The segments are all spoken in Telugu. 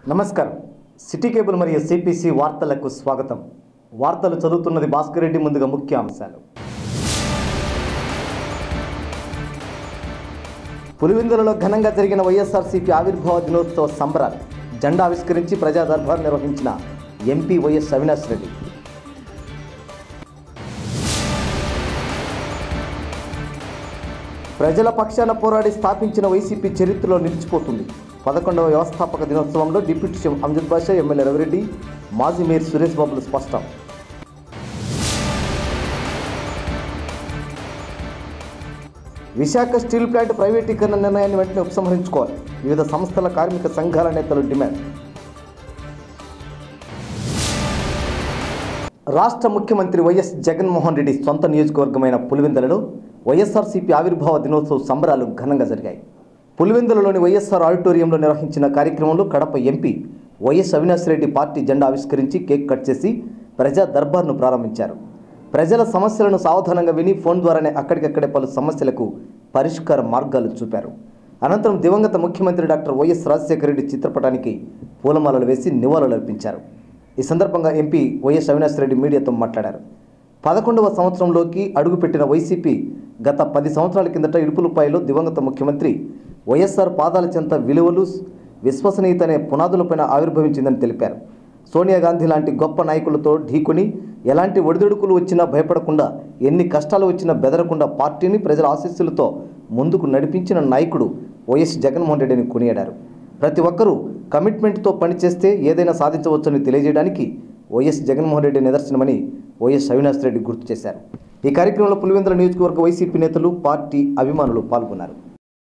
నమస్కారం సిటీ కేబుల్ మరియు సిపిసి వార్తలకు స్వాగతం వార్తలు చదువుతున్నది భాస్కర్ రెడ్డి ముందుగా ముఖ్య అంశాలు పులివెందులలో ఘనంగా జరిగిన వైఎస్ఆర్సీపీ ఆవిర్భావ దినోత్సవ సంబరాలు జెండా ఆవిష్కరించి ప్రజా దర్బార్ నిర్వహించిన ఎంపీ వైఎస్ అవినాష్ రెడ్డి ప్రజల పక్షాన పోరాడి స్థాపించిన వైసీపీ చరిత్రలో నిలిచిపోతుంది పదకొండవ వ్యవస్థాపక దినోత్సవంలో deputy CM Amjad Basha MLA Ravi Reddy మాజీ మేయర్ సురేష్ బాబులు స్పష్టం విశాఖ స్టీల్ ప్లాంట్ ప్రైవేటీకరణ నిర్ణయాన్ని వెంటనే ఉపసంహరించుకోవాలి వివిధ సంస్థల కార్మిక సంఘాల నేతలు డిమాండ్ రాష్ట్ర ముఖ్యమంత్రి వైఎస్ జగన్మోహన్ రెడ్డి సొంత నియోజకవర్గమైన పులివెందులలో వైఎస్ఆర్సీపీ ఆవిర్భావ దినోత్సవ సంబరాలు ఘనంగా జరిగాయి పులివెందులలోని వైఎస్ఆర్ ఆడిటోరియంలో నిర్వహించిన కార్యక్రమంలో Kadapa MP YS Avinash Reddy party జెండా ఆవిష్కరించి కేక్ కట్ చేసి ప్రజా దర్బార్ను ప్రారంభించారు ప్రజల సమస్యలను సావధానంగా విని ఫోన్ ద్వారానే అక్కడికక్కడే పలు సమస్యలకు పరిష్కార మార్గాలు చూపారు అనంతరం దివంగత ముఖ్యమంత్రి డాక్టర్ వైఎస్ రాజశేఖర రెడ్డి చిత్రపటానికి పూలమాలలు వేసి నివాళులర్పించారు ఈ సందర్భంగా ఎంపీ వైఎస్ అవినాష్ రెడ్డి మీడియాతో మాట్లాడారు పదకొండవ సంవత్సరంలోకి అడుగుపెట్టిన వైసీపీ గత పది సంవత్సరాల కిందట ఇడుపులపాయలో దివంగత ముఖ్యమంత్రి వైఎస్ఆర్ పాదాల చెంత విలువలు విశ్వసనీయత అనే పునాదులపైన ఆవిర్భవించిందని తెలిపారు సోనియా గాంధీ లాంటి గొప్ప నాయకులతో ఢీకొని ఎలాంటి ఒడిదుడుకులు వచ్చినా భయపడకుండా ఎన్ని కష్టాలు వచ్చినా బెదరకుండా పార్టీని ప్రజల ఆశీస్సులతో ముందుకు నడిపించిన నాయకుడు వైఎస్ జగన్మోహన్ రెడ్డిని కొనియాడారు ప్రతి ఒక్కరూ కమిట్మెంట్తో పనిచేస్తే ఏదైనా సాధించవచ్చని తెలియజేయడానికి వైఎస్ జగన్మోహన్ రెడ్డి నిదర్శనమని వైఎస్ అవినాష్ రెడ్డి గుర్తు చేశారు ఈ కార్యక్రమంలో పులివెందుల నియోజకవర్గ వైసీపీ నేతలు పార్టీ అభిమానులు పాల్గొన్నారు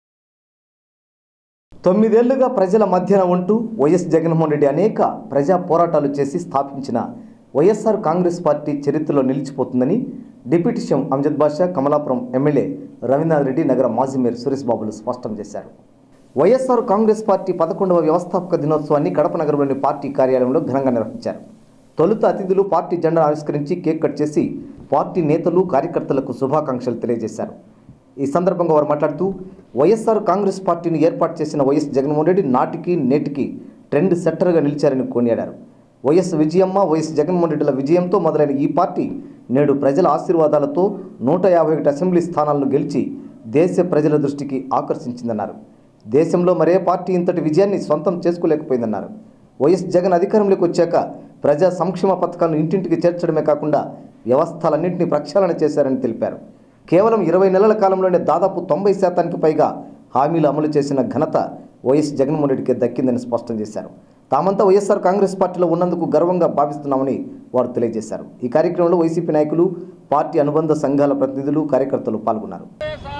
తొమ్మిదేళ్లుగా ప్రజల మధ్యన ఉంటూ వైఎస్ జగన్మోహన్ రెడ్డి అనేక ప్రజా పోరాటాలు చేసి స్థాపించిన వైఎస్ఆర్ కాంగ్రెస్ పార్టీ చరిత్రలో నిలిచిపోతుందని deputy CM Amjad Basha Kamalapuram MLA Ravindranath Reddy నగర మాజీ మేయర్ సురేష్ బాబులు స్పష్టం చేశారు వైఎస్ఆర్ కాంగ్రెస్ పార్టీ పదకొండవ వ్యవస్థాపక దినోత్సవాన్ని కడప నగరంలోని పార్టీ కార్యాలయంలో ఘనంగా నిర్వహించారు తొలుత అతిథులు పార్టీ జెండా ఆవిష్కరించి కేక్ కట్ చేసి పార్టీ నేతలు కార్యకర్తలకు శుభాకాంక్షలు తెలియజేశారు ఈ సందర్భంగా వారు మాట్లాడుతూ వైఎస్ఆర్ కాంగ్రెస్ పార్టీని ఏర్పాటు చేసిన వైఎస్ జగన్మోహన్ రెడ్డి నాటికి నేటికి ట్రెండ్ సెట్టర్గా నిలిచారని కొనియాడారు వైఎస్ విజయమ్మ వైఎస్ జగన్మోహన్ రెడ్డిల విజయంతో మొదలైన ఈ పార్టీ నేడు ప్రజల ఆశీర్వాదాలతో నూట యాభై ఒకటి అసెంబ్లీ స్థానాలను గెలిచి దేశ ప్రజల దృష్టికి ఆకర్షించిందన్నారు దేశంలో మరే పార్టీ ఇంతటి విజయాన్ని సొంతం చేసుకోలేకపోయిందన్నారు వైఎస్ జగన్ అధికారంలోకి వచ్చాక ప్రజా సంక్షేమ పథకాలను ఇంటింటికి చేర్చడమే కాకుండా వ్యవస్థలన్నింటినీ ప్రక్షాళన చేశారని తెలిపారు కేవలం ఇరవై నెలల కాలంలోనే దాదాపు తొంభై శాతానికి పైగా హామీలు అమలు చేసిన ఘనత వైఎస్ జగన్మోహన్ రెడ్డికి దక్కిందని స్పష్టం చేశారు తామంతా వైఎస్ఆర్ కాంగ్రెస్ పార్టీలో ఉన్నందుకు గర్వంగా భావిస్తున్నామని వారు తెలియజేశారు ఈ కార్యక్రమంలో వైసీపీ నాయకులు పార్టీ అనుబంధ సంఘాల ప్రతినిధులు కార్యకర్తలు పాల్గొన్నారు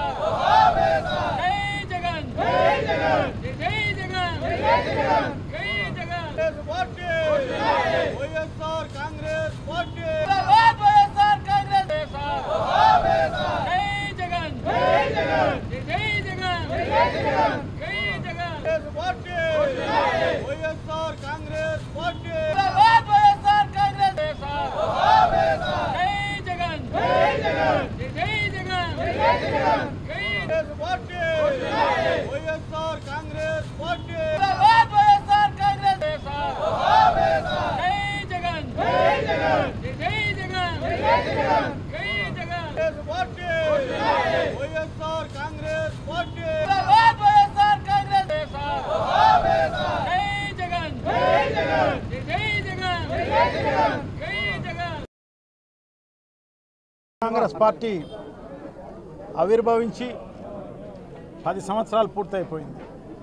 జై జగన్ జై జగన్ జై జగన్ జై జగన్ జై Jagan party YSR Congress party జిందాబాద్ వైఎస్ఆర్ కాంగ్రెస్ జై జగన్ జై జగన్ జై జగన్ జై జగన్ జై Jagan party YSR Congress party జిందాబాద్ వైఎస్ఆర్ కాంగ్రెస్ జై జగన్ జై జగన్ జై జగన్ జై జగన్ జై పార్టీ వైఎస్ఆర్ కాంగ్రెస్ పార్టీ జిందాబాద్ వైఎస్ఆర్ కాంగ్రెస్ జై జగన్ జై జగన్ జై జగన్ జై జగన్ జై Jagan party YSR Congress party జిందాబాద్ వైఎస్ఆర్ కాంగ్రెస్ జై జగన్ జై జగన్ జై జగన్ జై జగన్ జై జగన్ కాంగ్రెస్ పార్టీ ఆవిర్భవించి పది సంవత్సరాలు పూర్తయిపోయింది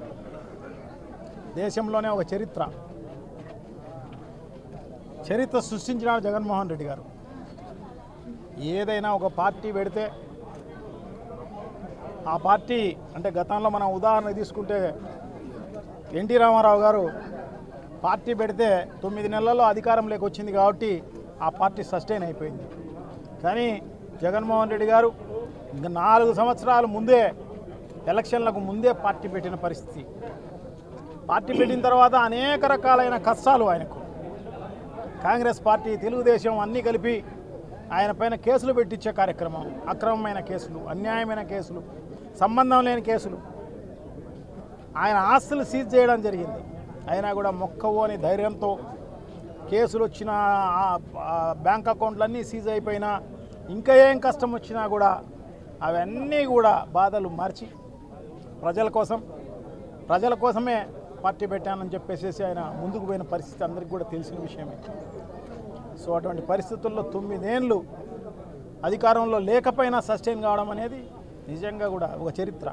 దేశంలోనే ఒక చరిత్ర చరిత్ర సృష్టించిన జగన్మోహన్ రెడ్డి గారు ఏదైనా ఒక పార్టీ పెడితే ఆ పార్టీ అంటే గతంలో మనం ఉదాహరణ తీసుకుంటే ఎన్టీ రామారావు గారు పార్టీ పెడితే తొమ్మిది నెలల్లో అధికారంలోకి వచ్చింది కాబట్టి ఆ పార్టీ సస్టైన్ అయిపోయింది కానీ జగన్మోహన్ రెడ్డి గారు ఇంకా నాలుగు సంవత్సరాల ముందే ఎలక్షన్లకు ముందే పార్టీ పెట్టిన పరిస్థితి పార్టీ పెట్టిన తర్వాత అనేక రకాలైన కష్టాలు ఆయనకు కాంగ్రెస్ పార్టీ తెలుగుదేశం అన్నీ కలిపి ఆయన పైన కేసులు పెట్టించే కార్యక్రమం అక్రమమైన కేసులు అన్యాయమైన కేసులు సంబంధం లేని కేసులు ఆయన ఆస్తులు సీజ్ చేయడం జరిగింది అయినా కూడా మొక్కవోని ధైర్యంతో కేసులు వచ్చిన ఆ- ఆ బ్యాంక్ అకౌంట్లన్నీ సీజ్ అయిపోయినా ఇంకా ఏం కష్టం వచ్చినా కూడా అవన్నీ కూడా బాధలు మార్చి ప్రజల కోసం ప్రజల కోసమే పార్టీ పెట్టానని చెప్పేసి ఆయన ముందుకు పోయిన పరిస్థితి అందరికీ కూడా తెలిసిన విషయమే సో అటువంటి పరిస్థితుల్లో తొమ్మిదేళ్ళు అధికారంలో లేకపోయినా సస్టైన్ కావడం అనేది నిజంగా కూడా ఒక చరిత్ర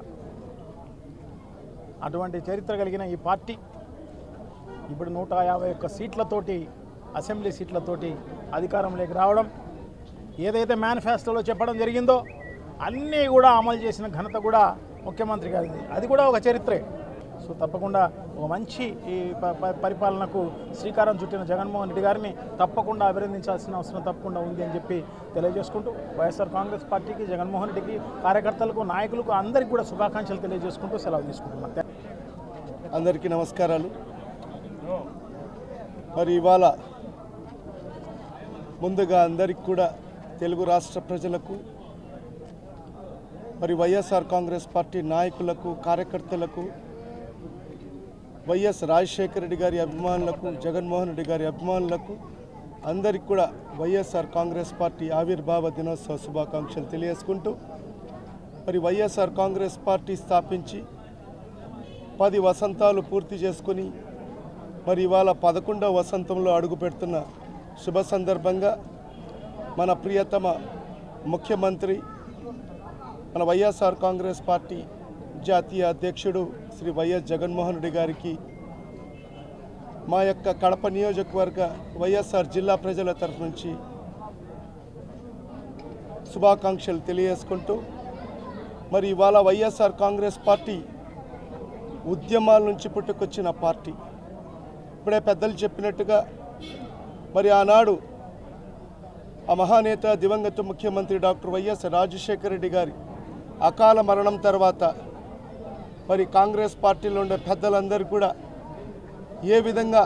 అటువంటి చరిత్ర కలిగిన ఈ పార్టీ ఇప్పుడు నూట యాభై ఒక్క సీట్లతోటి అసెంబ్లీ సీట్లతోటి అధికారంలోకి రావడం ఏదైతే మేనిఫెస్టోలో చెప్పడం జరిగిందో అన్నీ కూడా అమలు చేసిన ఘనత కూడా ముఖ్యమంత్రి గారిది అది కూడా ఒక చరిత్రే సో తప్పకుండా ఒక మంచి ఈ ప- ప- పరిపాలనకు శ్రీకారం చుట్టిన జగన్మోహన్ రెడ్డి గారిని తప్పకుండా అభినందించాల్సిన అవసరం తప్పకుండా ఉంది అని చెప్పి తెలియజేసుకుంటూ వైఎస్ఆర్ కాంగ్రెస్ పార్టీకి జగన్మోహన్ రెడ్డికి కార్యకర్తలకు నాయకులకు అందరికీ కూడా శుభాకాంక్షలు తెలియజేసుకుంటూ సెలవు తీసుకుంటున్నాను అందరికీ నమస్కారాలు మరి ఇవాళ ముందుగా అందరికి కూడా తెలుగు రాష్ట్ర ప్రజలకు మరి వైఎస్ఆర్ కాంగ్రెస్ పార్టీ నాయకులకు కార్యకర్తలకు వైఎస్ రాజశేఖర రెడ్డి గారి అభిమానులకు జగన్మోహన్ రెడ్డి గారి అభిమానులకు అందరికి కూడా వైఎస్ఆర్ కాంగ్రెస్ పార్టీ ఆవిర్భావ దినోత్సవ శుభాకాంక్షలు తెలియజేసుకుంటూ మరి వైఎస్ఆర్ కాంగ్రెస్ పార్టీ స్థాపించి పది వసంతాలు పూర్తి చేసుకుని మరి ఇవాళ పదకొండవ వసంతంలో అడుగు పెడుతున్న శుభ సందర్భంగా మన ప్రియతమ ముఖ్యమంత్రి మన వైఎస్ఆర్ కాంగ్రెస్ పార్టీ జాతీయ అధ్యక్షుడు శ్రీ వైఎస్ జగన్మోహన్ రెడ్డి గారికి మా యొక్క కడప నియోజకవర్గ వైఎస్ఆర్ జిల్లా ప్రజల తరఫు నుంచి శుభాకాంక్షలు తెలియజేసుకుంటూ మరి ఇవాళ వైఎస్ఆర్ కాంగ్రెస్ పార్టీ ఉద్యమాల నుంచి పుట్టుకొచ్చిన పార్టీ ఇప్పుడే పెద్దలు చెప్పినట్టుగా మరి ఆనాడు ఆ మహానేత దివంగత ముఖ్యమంత్రి డాక్టర్ వైఎస్ రాజశేఖర రెడ్డి గారి అకాల మరణం తర్వాత మరి కాంగ్రెస్ పార్టీలో ఉండే పెద్దలందరూ కూడా ఏ విధంగా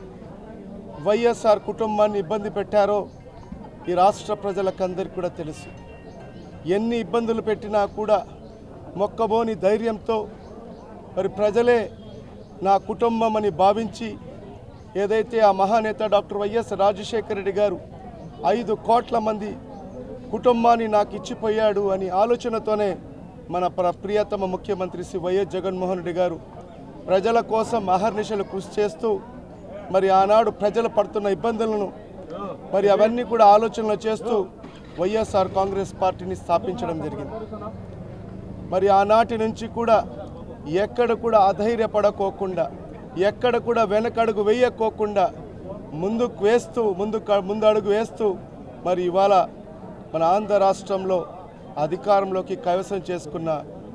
వైఎస్ఆర్ కుటుంబాన్ని ఇబ్బంది పెట్టారో ఈ రాష్ట్ర ప్రజలకందరికీ కూడా తెలుసు ఎన్ని ఇబ్బందులు పెట్టినా కూడా మొక్కబోని ధైర్యంతో మరి ప్రజలే నా కుటుంబం అని భావించి ఏదైతే ఆ మహానేత డాక్టర్ వైఎస్ రాజశేఖర రెడ్డి గారు ఐదు కోట్ల మంది కుటుంబాన్ని నాకు ఇచ్చిపోయాడు అని ఆలోచనతోనే మన ప్ర ప్రియతమ ముఖ్యమంత్రి శ్రీ వైఎస్ జగన్మోహన్ రెడ్డి గారు ప్రజల కోసం అహర్నిశలు కృషి చేస్తూ మరి ఆనాడు ప్రజలు పడుతున్న ఇబ్బందులను మరి అవన్నీ కూడా ఆలోచనలు చేస్తూ వైఎస్ఆర్ కాంగ్రెస్ పార్టీని స్థాపించడం జరిగింది మరి ఆనాటి నుంచి కూడా ఎక్కడ కూడా అధైర్యపడకోకుండా ఎక్కడ కూడా వెనకడుగు వేయకోకుండా ముందుకు వేస్తూ ముందు ముందు అడుగు వేస్తూ మరి ఇవాళ మన ఆంధ్ర రాష్ట్రంలో అధికారంలోకి కైవసం చేసుకున్న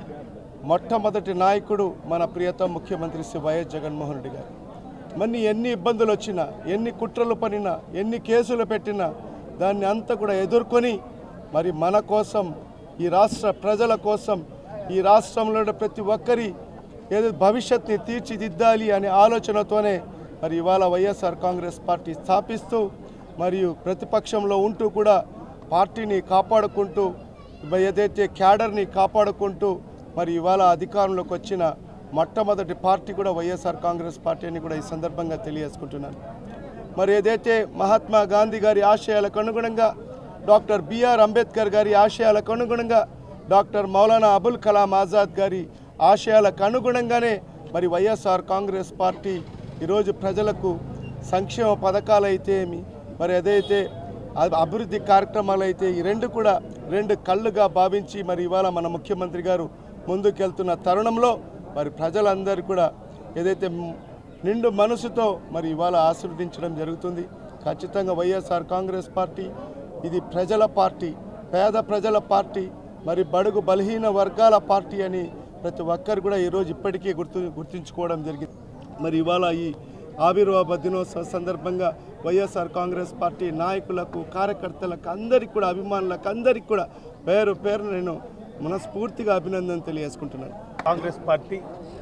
మొట్టమొదటి నాయకుడు మన ప్రియతమ ముఖ్యమంత్రి శ్రీ వైఎస్ జగన్మోహన్ రెడ్డి గారు మరి ఎన్ని ఇబ్బందులు వచ్చినా ఎన్ని కుట్రలు పనినా ఎన్ని కేసులు పెట్టినా దాన్ని అంతా కూడా ఎదుర్కొని మరి మన కోసం ఈ రాష్ట్ర ప్రజల కోసం ఈ రాష్ట్రంలో ఉండే ప్రతి ఒక్కరి ఏదో భవిష్యత్తుని తీర్చిదిద్దాలి అనే ఆలోచనతోనే మరి ఇవాళ వైఎస్ఆర్ కాంగ్రెస్ పార్టీ స్థాపిస్తూ మరియు ప్రతిపక్షంలో ఉంటూ కూడా పార్టీని కాపాడుకుంటూ ఏదైతే క్యాడర్ని కాపాడుకుంటూ మరి ఇవాళ అధికారంలోకి వచ్చిన మొట్టమొదటి పార్టీ కూడా వైఎస్ఆర్ కాంగ్రెస్ పార్టీ అని కూడా ఈ సందర్భంగా తెలియజేసుకుంటున్నాను మరి ఏదైతే మహాత్మా గాంధీ గారి ఆశయాలకు అనుగుణంగా డాక్టర్ బిఆర్ అంబేద్కర్ గారి ఆశయాలకు అనుగుణంగా డాక్టర్ మౌలానా అబుల్ కలాం ఆజాద్ గారి ఆశయాలకు అనుగుణంగానే మరి వైఎస్ఆర్ కాంగ్రెస్ పార్టీ ఈరోజు ప్రజలకు సంక్షేమ పథకాలు అయితే ఏమి మరి ఏదైతే అ- అభివృద్ధి కార్యక్రమాలు అయితే ఈ రెండు కూడా రెండు కళ్ళుగా భావించి మరి ఇవాళ మన ముఖ్యమంత్రి గారు ముందుకెళ్తున్న తరుణంలో మరి ప్రజలందరూ కూడా ఏదైతే మ్- నిండు మనసుతో మరి ఇవాళ ఆశీర్వదించడం జరుగుతుంది ఖచ్చితంగా వైఎస్ఆర్ కాంగ్రెస్ పార్టీ ఇది ప్రజల పార్టీ పేద ప్రజల పార్టీ మరి బడుగు బలహీన వర్గాల పార్టీ అని ప్రతి ఒక్కరు కూడా ఈరోజు ఇప్పటికీ గుర్తు గుర్తుంచుకోవడం జరిగింది మరి ఇవాళ ఈ ఆవిర్భావ దినోత్సవ సందర్భంగా వైఎస్ఆర్ కాంగ్రెస్ పార్టీ నాయకులకు కార్యకర్తలకు అందరికీ కూడా అభిమానులకు అందరికీ కూడా పేరు పేరు నేను మనస్ఫూర్తిగా అభినందన తెలియజేసుకుంటున్నాను కాంగ్రెస్ పార్టీ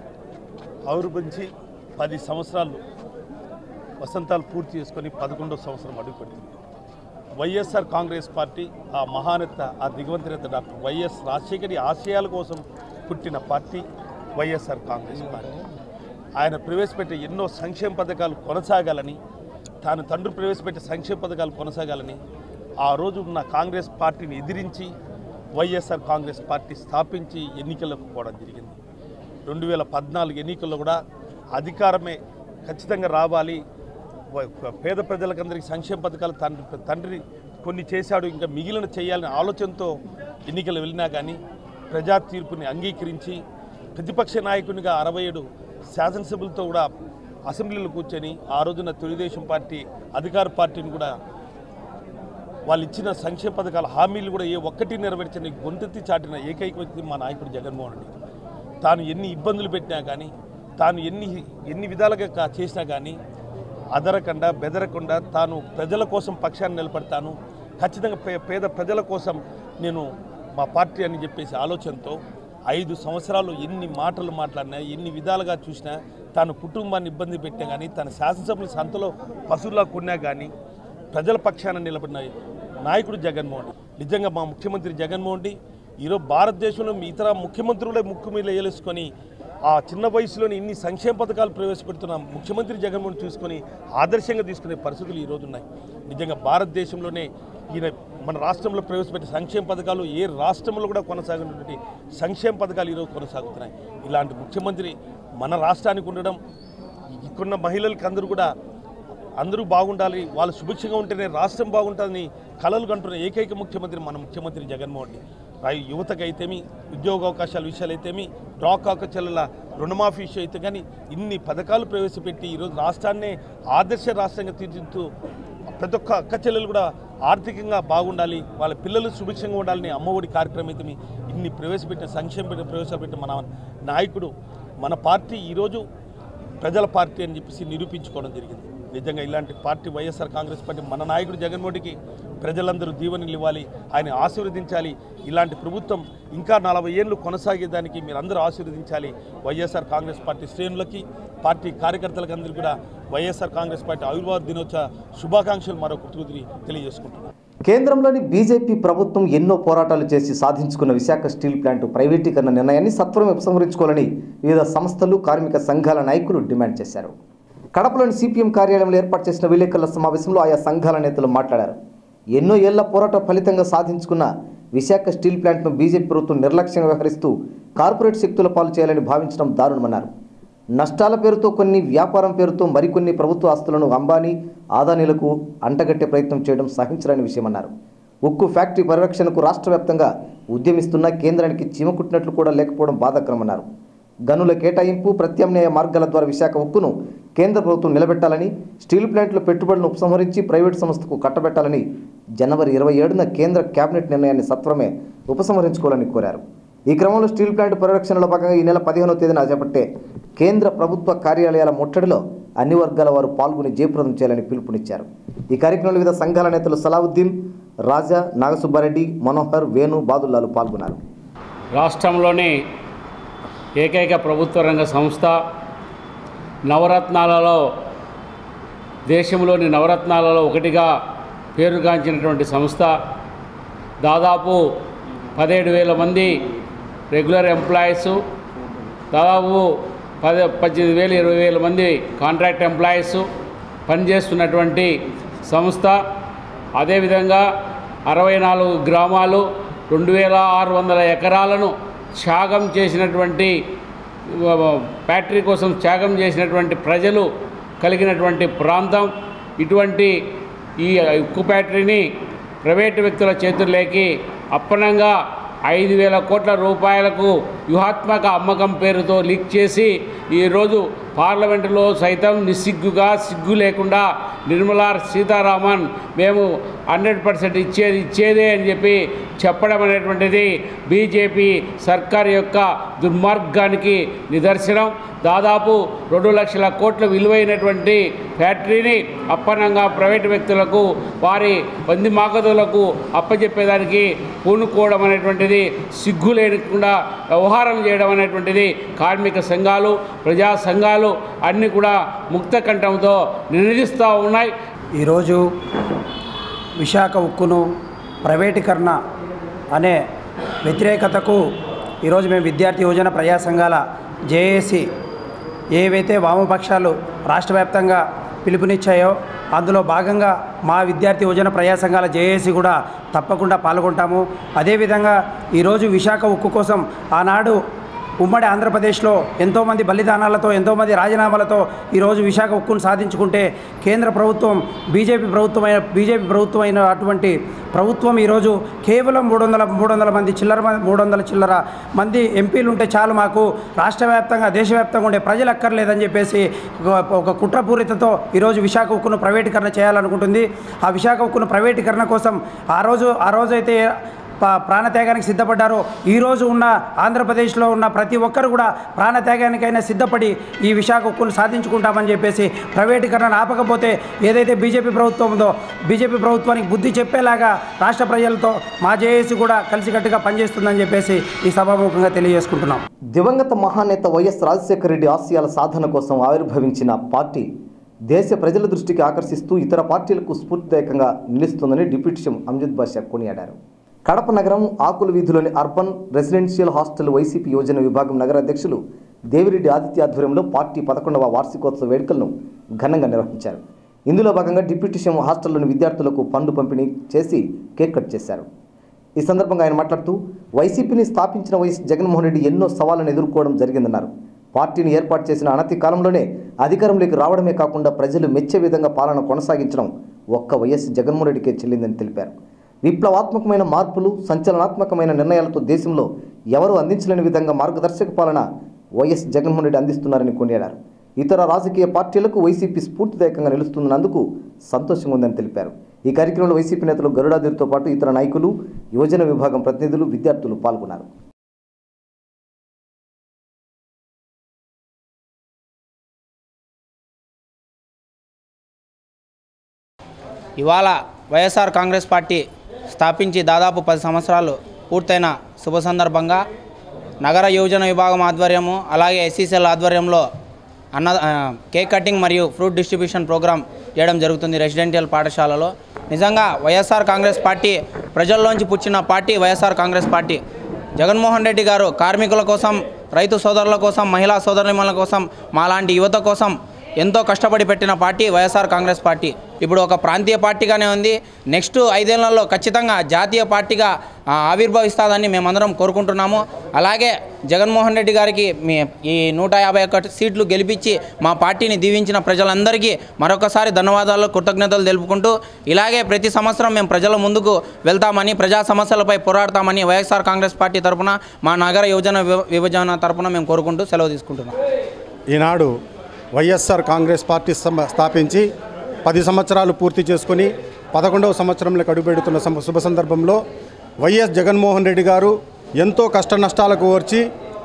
ఆవిర్భవించి పది సంవత్సరాలు వసంతాలు పూర్తి చేసుకొని పదకొండవ సంవత్సరం అడుగు పెడుతుంది వైఎస్ఆర్ కాంగ్రెస్ పార్టీ ఆ మహానేత ఆ దిగవంతనేత డాక్టర్ వైఎస్ రాజశేఖరి ఆశయాల కోసం పుట్టిన పార్టీ వైఎస్ఆర్ కాంగ్రెస్ పార్టీ ఆయన ప్రవేశపెట్టే ఎన్నో సంక్షేమ పథకాలు కొనసాగాలని తాను తండ్రి ప్రవేశపెట్టే సంక్షేమ పథకాలు కొనసాగాలని ఆ రోజు ఉన్న కాంగ్రెస్ పార్టీని ఎదిరించి వైఎస్ఆర్ కాంగ్రెస్ పార్టీ స్థాపించి ఎన్నికలకు పోవడం జరిగింది రెండు వేల పద్నాలుగు ఎన్నికల్లో కూడా అధికారమే ఖచ్చితంగా రావాలి వ- పేద ప్రజలకందరికీ సంక్షేమ పథకాలు తండ్రి తండ్రి కొన్ని చేశాడు ఇంకా మిగిలిన చేయాలనే ఆలోచనతో ఎన్నికలు వెళ్ళినా కానీ ప్రజా తీర్పుని అంగీకరించి ప్రతిపక్ష నాయకునిగా అరవై ఏడు శాసనసభ్యులతో కూడా అసెంబ్లీలో కూర్చొని ఆ రోజున తెలుగుదేశం పార్టీ అధికార పార్టీని కూడా వాళ్ళు ఇచ్చిన సంక్షేమ పథకాల హామీలు కూడా ఏ ఒక్కటి నెరవేర్చని గొంతెత్తి చాటిన ఏకైక వ్యక్తి మా నాయకుడు జగన్మోహన్ రెడ్డి తాను ఎన్ని ఇబ్బందులు పెట్టినా కానీ తాను ఎన్ని ఎన్ని విధాలుగా కా- చేసినా కానీ అదరకుండా బెదరకుండా తాను ప్రజల కోసం పక్షాన్ని నిలబడతాను ఖచ్చితంగా పే- పేద ప్రజల కోసం నేను మా పార్టీ అని చెప్పేసి ఆలోచనతో ఐదు సంవత్సరాలు ఎన్ని మాటలు మాట్లాడినా ఎన్ని విధాలుగా చూసినా తాను కుటుంబాన్ని ఇబ్బంది పెట్టినా కానీ తన శాసనసభ్యుల సంతలో పశువులా కొన్నా కానీ ప్రజల పక్షాన నిలబడిన నాయకుడు జగన్మోహన్ రెడ్డి. నిజంగా మా ముఖ్యమంత్రి జగన్మోహన్ రెడ్డి ఈరోజు భారతదేశంలో ఇతర ముఖ్యమంత్రులే ముక్కు మీద ఏలేసుకొని ఆ చిన్న వయసులోని ఇన్ని సంక్షేమ పథకాలు ప్రవేశపెడుతున్న ముఖ్యమంత్రి జగన్మోహన్ చూసుకొని ఆదర్శంగా తీసుకునే పరిస్థితులు ఈరోజు ఉన్నాయి నిజంగా భారతదేశంలోనే ఈయన మన రాష్ట్రంలో ప్రవేశపెట్టే సంక్షేమ పథకాలు ఏ రాష్ట్రంలో కూడా కొనసాగినటువంటి సంక్షేమ పథకాలు ఈరోజు కొనసాగుతున్నాయి ఇలాంటి ముఖ్యమంత్రి మన రాష్ట్రానికి ఉండడం ఇక్కడున్న మహిళలకు అందరూ కూడా అందరూ బాగుండాలి వాళ్ళు సుభిక్షంగా ఉంటేనే రాష్ట్రం బాగుంటుందని కలలు కంటున్న ఏకైక ముఖ్యమంత్రి మన ముఖ్యమంత్రి జగన్మోహన్ రెడ్డి రై యువతకైతేమి ఉద్యోగ అవకాశాల విషయాలైతేమి డ్రాక్ చెల్లెల రుణమాఫీ విషయం అయితే కానీ ఇన్ని పథకాలు ప్రవేశపెట్టి ఈరోజు రాష్ట్రాన్నే ఆదర్శ రాష్ట్రంగా తీర్చిదిద్దుతూ ప్రతి ఒక్క అక్క చెల్లెలు కూడా ఆర్థికంగా బాగుండాలి వాళ్ళ పిల్లలు సుభిక్షంగా ఉండాలని అమ్మఒడి కార్యక్రమం అయితే ఇన్ని ప్రవేశపెట్టిన సంక్షేమ ప్రవేశపెట్టిన మన నాయకుడు మన పార్టీ ఈరోజు ప్రజల పార్టీ అని చెప్పేసి నిరూపించుకోవడం జరిగింది నిజంగా ఇలాంటి పార్టీ వైఎస్ఆర్ కాంగ్రెస్ పార్టీ మన నాయకుడు జగన్మోహన్కి ప్రజలందరూ దీవెనలు ఇవ్వాలి ఆయన ఆశీర్వదించాలి ఇలాంటి ప్రభుత్వం ఇంకా నలభై ఏళ్ళు కొనసాగేదానికి మీరు అందరూ ఆశీర్వదించాలి వైఎస్ఆర్ కాంగ్రెస్ పార్టీ శ్రేణులకి పార్టీ కార్యకర్తలకు అందరికీ కూడా వైఎస్ఆర్ కాంగ్రెస్ పార్టీ ఆవిర్భావ దినోత్సవ శుభాకాంక్షలు మరొక కుదిరి తెలియజేసుకుంటున్నాను కేంద్రంలోని బీజేపీ ప్రభుత్వం ఎన్నో పోరాటాలు చేసి సాధించుకున్న విశాఖ స్టీల్ ప్లాంట్ ప్రైవేటీకరణ నిర్ణయాన్ని సత్వరం ఉపసంహరించుకోవాలని వివిధ సంస్థలు కార్మిక సంఘాల నాయకులు డిమాండ్ చేశారు కడపలోని సిపిఎం కార్యాలయంలో ఏర్పాటు చేసిన విలేకరుల సమావేశంలో ఆయా సంఘాల నేతలు మాట్లాడారు ఎన్నో ఏళ్ల పోరాట ఫలితంగా సాధించుకున్న విశాఖ స్టీల్ ప్లాంట్ను బీజేపీ ప్రభుత్వం నిర్లక్ష్యంగా వ్యవహరిస్తూ కార్పొరేట్ శక్తుల పాలు చేయాలని భావించడం దారుణమన్నారు నష్టాల పేరుతో కొన్ని వ్యాపారం పేరుతో మరికొన్ని ప్రభుత్వ ఆస్తులను అంబానీ ఆదానీలకు అంటగట్టే ప్రయత్నం చేయడం సహించలేని విషయమన్నారు ఉక్కు ఫ్యాక్టరీ పరిరక్షణకు రాష్ట్ర వ్యాప్తంగా ఉద్యమిస్తున్న కేంద్రానికి చీమకుట్టినట్లు కూడా లేకపోవడం బాధాకరమన్నారు గనుల కేటాయింపు ప్రత్యామ్నాయ మార్గాల ద్వారా విశాఖ ఉక్కును కేంద్ర ప్రభుత్వం నిలబెట్టాలని స్టీల్ ప్లాంట్ల పెట్టుబడులను ఉపసంహరించి ప్రైవేటు సంస్థకు కట్టబెట్టాలని జనవరి ఇరవై ఏడున కేంద్ర కేబినెట్ నిర్ణయాన్ని సత్వరమే ఉపసంహరించుకోవాలని కోరారు ఈ క్రమంలో స్టీల్ ప్లాంట్ పరిరక్షణలో భాగంగా ఈ నెల పదిహేనవ తేదీన చేపట్టే కేంద్ర ప్రభుత్వ కార్యాలయాల ముట్టడిలో అన్ని వర్గాల వారు పాల్గొని జయప్రదం చేయాలని పిలుపునిచ్చారు ఈ కార్యక్రమంలో వివిధ సంఘాల నేతలు సలావుద్దీన్ రాజా నాగసుబ్బారెడ్డి మనోహర్ వేణు బాదుల్లాలు పాల్గొన్నారు రాష్ట్రంలోని ఏకైక ప్రభుత్వ రంగ సంస్థ నవరత్నాలలో దేశంలోని నవరత్నాలలో ఒకటిగా పేరుగాంచినటువంటి సంస్థ దాదాపు పదిహేడు వేల మంది రెగ్యులర్ ఎంప్లాయీసు దాదాపు పది పద్దెనిమిది వేలు ఇరవై వేల మంది కాంట్రాక్ట్ ఎంప్లాయీస్ పనిచేస్తున్నటువంటి సంస్థ అదేవిధంగా అరవై నాలుగు గ్రామాలు రెండు వేల ఆరు వందల ఎకరాలను త్యాగం చేసినటువంటి ఆ, ఫ్యాక్టరీ కోసం త్యాగం చేసినటువంటి ప్రజలు కలిగినటువంటి ప్రాంతం ఇటువంటి ఈ ఉక్కు ఫ్యాక్టరీని ప్రైవేటు వ్యక్తుల చేతుల్లోకి అప్పనంగా ఐదు వేల కోట్ల రూపాయలకు వ్యూహాత్మక అమ్మకం పేరుతో లీక్ చేసి ఈరోజు పార్లమెంటులో సైతం నిస్సిగ్గుగా సిగ్గు లేకుండా నిర్మలా సీతారామన్ మేము హండ్రెడ్ పర్సెంట్ ఇచ్చేది ఇచ్చేదే అని చెప్పి చెప్పడం అనేటువంటిది బీజేపీ సర్కార్ యొక్క దుర్మార్గానికి నిదర్శనం దాదాపు రెండు లక్షల కోట్ల విలువైనటువంటి ఫ్యాక్టరీని అప్పనంగా ప్రైవేటు వ్యక్తులకు వారి వంది మాగదులకు అప్పచెప్పేదానికి పూనుకోవడం అనేటువంటిది సిగ్గు లేకుండా వ్యవహారం చేయడం అనేటువంటిది కార్మిక సంఘాలు ప్రజా సంఘాలు అన్నీ కూడా ముక్త కంఠంతో నినదిస్తూ ఉన్నాయి ఈరోజు విశాఖ ఉక్కును ప్రైవేటీకరణ అనే వ్యతిరేకతకు ఈరోజు మేము విద్యార్థి యువజన ప్రజా సంఘాల జేఏసీ ఏవైతే వామపక్షాలు రాష్ట్ర వ్యాప్తంగా పిలుపునిచ్చాయో అందులో భాగంగా మా విద్యార్థి యువజన ప్రజా సంఘాల జేఏసీ కూడా తప్పకుండా పాల్గొంటాము అదేవిధంగా ఈరోజు విశాఖ ఉక్కు కోసం ఆనాడు ఉమ్మడి ఆంధ్రప్రదేశ్లో ఎంతోమంది బలిదానాలతో ఎంతోమంది రాజీనామాలతో ఈరోజు విశాఖ ఉక్కును సాధించుకుంటే కేంద్ర ప్రభుత్వం బీజేపీ ప్రభుత్వమైన బీజేపీ ప్రభుత్వం అయిన అటువంటి ప్రభుత్వం ఈరోజు కేవలం మూడు వందల మూడు వందల మంది చిల్లర మంది మూడు వందల చిల్లర మంది ఎంపీలు ఉంటే చాలు మాకు రాష్ట్ర వ్యాప్తంగా దేశవ్యాప్తంగా ఉండే ప్రజలు అక్కర్లేదని చెప్పేసి ఒక- ఒక కుట్రపూరితతో ఈరోజు విశాఖ ఉక్కును ప్రైవేటీకరణ చేయాలనుకుంటుంది ఆ విశాఖ ఉక్కును ప్రైవేటీకరణ కోసం ఆ రోజు ఆ రోజైతే ప- ప్రాణత్యాగానికి సిద్ధపడ్డారో ఈరోజు ఉన్న ఆంధ్రప్రదేశ్లో ఉన్న ప్రతి ఒక్కరు కూడా ప్రాణత్యాగానికైనా సిద్ధపడి ఈ విశాఖ ఉక్కును సాధించుకుంటామని చెప్పేసి ప్రైవేటీకరణ ఆపకపోతే ఏదైతే బీజేపీ ప్రభుత్వం ఉందో బీజేపీ ప్రభుత్వానికి బుద్ధి చెప్పేలాగా రాష్ట్ర ప్రజలతో మా జేఏసీ కూడా కలిసికట్టుగా పనిచేస్తుందని చెప్పేసి ఈ సభాముఖంగా తెలియజేసుకుంటున్నాం దివంగత మహానేత వైఎస్ రాజశేఖర రెడ్డి ఆశయాల సాధన కోసం ఆవిర్భవించిన పార్టీ దేశ ప్రజల దృష్టికి ఆకర్షిస్తూ ఇతర పార్టీలకు స్ఫూర్తిదాయకంగా నిలుస్తుందని డిప్యూటీ సీఎం అమ్జద్ బాషా కొనియాడారు కడప నగరం ఆకుల వీధిలోని అర్బన్ రెసిడెన్షియల్ హాస్టల్ వైసీపీ యోజన విభాగం నగర అధ్యక్షులు దేవిరెడ్డి ఆదిత్య ఆధ్వర్యంలో పార్టీ పదకొండవ వార్షికోత్సవ వేడుకలను ఘనంగా నిర్వహించారు ఇందులో భాగంగా డిప్యూటీ సీఎం హాస్టల్లోని విద్యార్థులకు పండు పంపిణీ చేసి కేక్ కట్ చేశారు ఈ సందర్భంగా ఆయన మాట్లాడుతూ వైసీపీని స్థాపించిన వైఎస్ జగన్మోహన్ రెడ్డి ఎన్నో సవాళ్లను ఎదుర్కోవడం జరిగిందన్నారు పార్టీని ఏర్పాటు చేసిన అనతి కాలంలోనే అధికారంలోకి రావడమే కాకుండా ప్రజలు మెచ్చే విధంగా పాలన కొనసాగించడం ఒక్క వైఎస్ జగన్మోహన్ రెడ్డికే చెల్లిందని తెలిపారు విప్లవాత్మకమైన మార్పులు సంచలనాత్మకమైన నిర్ణయాలతో దేశంలో ఎవరూ అందించలేని విధంగా మార్గదర్శక పాలన వైఎస్ జగన్మోహన్ రెడ్డి అందిస్తున్నారని కొనియాడారు ఇతర రాజకీయ పార్టీలకు వైసీపీ స్ఫూర్తిదాయకంగా నిలుస్తున్నందుకు సంతోషంగా ఉందని తెలిపారు ఈ కార్యక్రమంలో వైసీపీ నేతలు గరుడాదిరితో పాటు ఇతర నాయకులు యువజన విభాగం ప్రతినిధులు విద్యార్థులు పాల్గొన్నారు ఇవాళ వైఎస్ఆర్ కాంగ్రెస్ పార్టీ స్థాపించి దాదాపు పది సంవత్సరాలు పూర్తయిన శుభ సందర్భంగా నగర యువజన విభాగం ఆధ్వర్యము అలాగే ఎస్సీసీఎల్ ఆధ్వర్యంలో అన్న ఆ, కేక్ కటింగ్ మరియు ఫ్రూట్ డిస్ట్రిబ్యూషన్ ప్రోగ్రాం చేయడం జరుగుతుంది రెసిడెన్షియల్ పాఠశాలలో నిజంగా వైఎస్ఆర్ కాంగ్రెస్ పార్టీ ప్రజల్లోంచి పుచ్చిన party YSR Congress party Jaganmohan Reddy garu కార్మికుల కోసం రైతు సోదరుల కోసం మహిళా సోదరుల కోసం మాలాంటి యువత కోసం ఎంతో కష్టపడి పెట్టిన పార్టీ వైఎస్ఆర్ కాంగ్రెస్ పార్టీ ఇప్పుడు ఒక ప్రాంతీయ పార్టీగానే ఉంది నెక్స్ట్ ఐదేళ్లలో ఖచ్చితంగా జాతీయ పార్టీగా ఆ, ఆవిర్భవిస్తుందని మేమందరం కోరుకుంటున్నాము అలాగే జగన్మోహన్ రెడ్డి గారికి మీ ఈ నూట యాభై ఒక్క సీట్లు గెలిపించి మా పార్టీని దీవించిన ప్రజలందరికీ మరొకసారి ధన్యవాదాలు కృతజ్ఞతలు తెలుపుకుంటూ ఇలాగే ప్రతి సంవత్సరం మేము ప్రజల ముందుకు వెళ్తామని ప్రజా సమస్యలపై పోరాడతామని వైఎస్ఆర్ కాంగ్రెస్ పార్టీ తరపున మా నగర యువజన విభ- విభజన తరపున మేము కోరుకుంటూ సెలవు తీసుకుంటున్నాం ఈనాడు వైఎస్ఆర్ కాంగ్రెస్ పార్టీ సమ- స్థాపించి పది సంవత్సరాలు పూర్తి చేసుకొని పదకొండవ సంవత్సరంలోకి అడుగుపెడుతున్న సం- శుభ సందర్భంలో వైఎస్ జగన్మోహన్ రెడ్డి గారు ఎంతో కష్ట నష్టాలకు ఓర్చి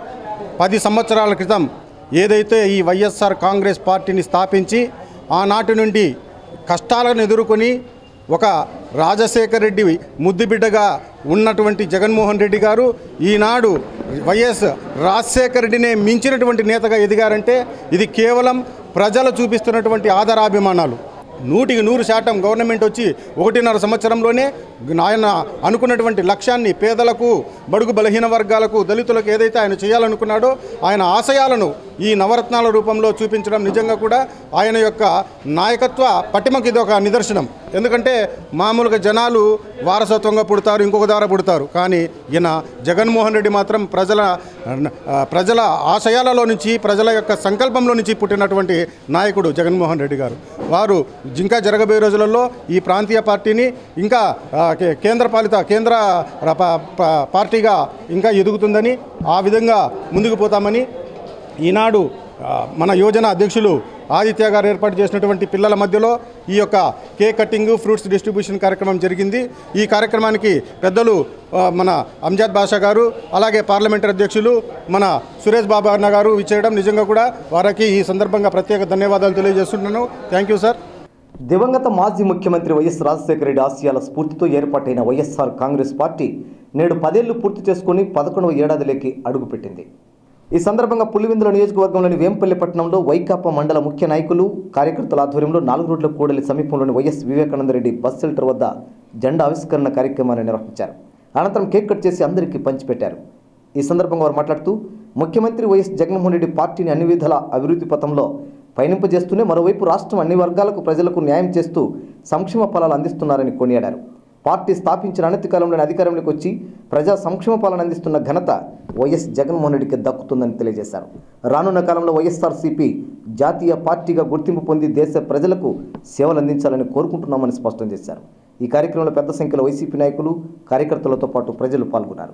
పది సంవత్సరాల క్రితం ఏదైతే ఈ వైఎస్ఆర్ కాంగ్రెస్ పార్టీని స్థాపించి ఆనాటి నుండి కష్టాలను ఎదుర్కొని ఒక రాజశేఖర్ రెడ్డి ముద్దుబిడ్డగా ఉన్నటువంటి జగన్మోహన్ రెడ్డి గారు ఈనాడు వైఎస్ రాజశేఖర రెడ్డినే మించినటువంటి నేతగా ఎదిగారంటే ఇది కేవలం ప్రజలు చూపిస్తున్నటువంటి ఆదరాభిమానాలు నూటికి నూరు శాతం గవర్నమెంట్ వచ్చి ఒకటిన్నర సంవత్సరంలోనే ఆయన అనుకున్నటువంటి లక్ష్యాన్ని పేదలకు బడుగు బలహీన వర్గాలకు దళితులకు ఏదైతే ఆయన చేయాలనుకున్నాడో ఆయన ఆశయాలను ఈ నవరత్నాల రూపంలో చూపించడం నిజంగా కూడా ఆయన యొక్క నాయకత్వ పటిమకి ఇది ఒక నిదర్శనం ఎందుకంటే మామూలుగా జనాలు వారసత్వంగా పుడతారు ఇంకొక ద్వారా పుడతారు కానీ ఈయన జగన్మోహన్ రెడ్డి మాత్రం ప్రజల ఆ, ప్రజల ఆశయాలలో నుంచి ప్రజల యొక్క సంకల్పంలో నుంచి పుట్టినటువంటి నాయకుడు జగన్మోహన్ రెడ్డి గారు వారు ఇంకా జరగబోయే రోజులలో ఈ ప్రాంతీయ పార్టీని ఇంకా ఆ, కే- కేంద్ర పాలిత కేంద్ర ర- ప- ప- పార్టీగా ఇంకా ఎదుగుతుందని ఆ విధంగా ముందుకు పోతామని ఈనాడు ఆ, మన యోజన అధ్యక్షులు ఆదిత్య గారు ఏర్పాటు చేసినటువంటి పిల్లల మధ్యలో ఈ యొక్క కేక్ కటింగ్ ఫ్రూట్స్ డిస్ట్రిబ్యూషన్ కార్యక్రమం జరిగింది ఈ కార్యక్రమానికి పెద్దలు ఆ, మన అంజాద్ బాషా గారు అలాగే పార్లమెంటరీ అధ్యక్షులు మన సురేష్ బాబు అన్న గారు ఇచ్చేయడం నిజంగా కూడా వారికి ఈ సందర్భంగా ప్రత్యేక ధన్యవాదాలు తెలియజేస్తున్నాను థ్యాంక్ యూ సార్ దివంగత మాజీ ముఖ్యమంత్రి వైఎస్ రాజశేఖర రెడ్డి ఆశయాల స్ఫూర్తితో ఏర్పాటైన వైఎస్ఆర్ కాంగ్రెస్ పార్టీ నేడు పదేళ్లు పూర్తి చేసుకుని పదకొండవ ఏడాదిలోకి అడుగుపెట్టింది ఈ సందర్భంగా పులివెందుల నియోజకవర్గంలోని వేంపల్లి పట్టణంలో వైకాపా మండల ముఖ్య నాయకులు కార్యకర్తల ఆధ్వర్యంలో నాలుగు రోడ్ల కూడలి సమీపంలోని YS Vivekananda Reddy bus shelter వద్ద జెండా ఆవిష్కరణ కార్యక్రమాన్ని నిర్వహించారు అనంతరం కేక్ కట్ చేసి అందరికీ పంచిపెట్టారు ఈ సందర్భంగా వారు మాట్లాడుతూ ముఖ్యమంత్రి వైఎస్ జగన్మోహన్ రెడ్డి పార్టీని అన్ని విధాల అభివృద్ధి పథంలో పయనింపజేస్తూనే మరోవైపు రాష్ట్రం అన్ని వర్గాలకు ప్రజలకు న్యాయం చేస్తూ సంక్షేమ ఫలాలు అందిస్తున్నారని కొనియాడారు పార్టీ స్థాపించిన అనతి కాలంలోని అధికారంలోకి వచ్చి ప్రజా సంక్షేమ పాలన అందిస్తున్న ఘనత వైఎస్ జగన్మోహన్ రెడ్డికి దక్కుతుందని తెలియజేశారు రానున్న కాలంలో వైఎస్ఆర్సీపీ జాతీయ పార్టీగా గుర్తింపు పొంది దేశ ప్రజలకు సేవలు అందించాలని కోరుకుంటున్నామని స్పష్టం చేశారు ఈ కార్యక్రమంలో పెద్ద సంఖ్యలో వైసీపీ నాయకులు కార్యకర్తలతో పాటు ప్రజలు పాల్గొన్నారు